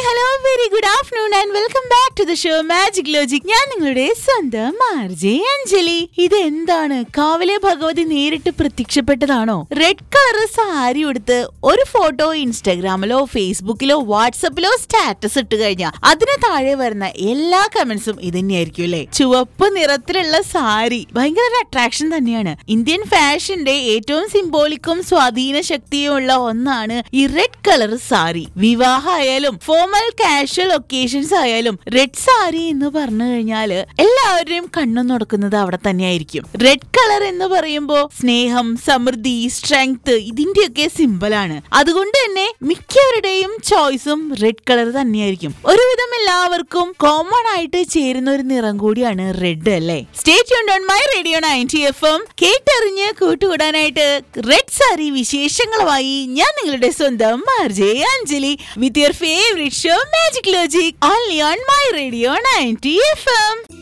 hello very good afternoon and welcome back to the show magic logic ഞാൻ നിങ്ങളുടെ സ്വന്തം RJ Anjali ഇത് എന്താണ് കാവിലെ ഭഗവതി നേരിട്ട് പ്രത്യക്ഷപ്പെട്ടതാണോ റെഡ് കളർ സാരി ഉടുത്ത് ഒരു ഫോട്ടോ ഇൻസ്റ്റാഗ്രാമിലോ ഫേസ്ബുക്കിലോ വാട്സപ്പിലോ സ്റ്റാറ്റസ് ഇട്ട് കഴിഞ്ഞാൽ അതിന് താഴെ വരുന്ന എല്ലാ കമന്റ്സും ഇത് തന്നെയായിരിക്കും അല്ലേ ചുവപ്പ് നിറത്തിലുള്ള സാരി ഭയങ്കര ഒരു അട്രാക്ഷൻ തന്നെയാണ് ഇന്ത്യൻ ഫാഷന്റെ ഏറ്റവും സിംബോളിക്കും സ്വാധീന ശക്തിയും ഉള്ള ഒന്നാണ് ഈ റെഡ് കളർ സാരി വിവാഹമായാലും ഫോമൽ കാഷ്വൽ ഒക്കേഷൻസ് ആയാലും റെഡ് സാരി എന്ന് പറഞ്ഞു കഴിഞ്ഞാല് എല്ലാവരുടെയും കണ്ണു നടക്കുന്നത് അവിടെ തന്നെയായിരിക്കും റെഡ് കളർ എന്ന് പറയുമ്പോ സ്നേഹം സമൃദ്ധി സ്ട്രെങ്ത് ഇതിന്റെയൊക്കെ സിമ്പലാണ് അതുകൊണ്ട് തന്നെ മിക്കവരുടെയും ചോയ്സും റെഡ് കളർ തന്നെയായിരിക്കും ഒരുവിധം എല്ലാവർക്കും കോമൺ ആയിട്ട് ചേരുന്ന ഒരു നിറം കൂടിയാണ് റെഡ് അല്ലേ state on my radio ninety F M കേട്ടറിഞ്ഞ് കൂട്ടുകൂടാനായിട്ട് റെഡ് സാരി വിശേഷങ്ങളുമായി ഞാൻ നിങ്ങളുടെ സ്വന്തം മാർജെ Anjali with your favourite show magic logic only on my radio ninety F M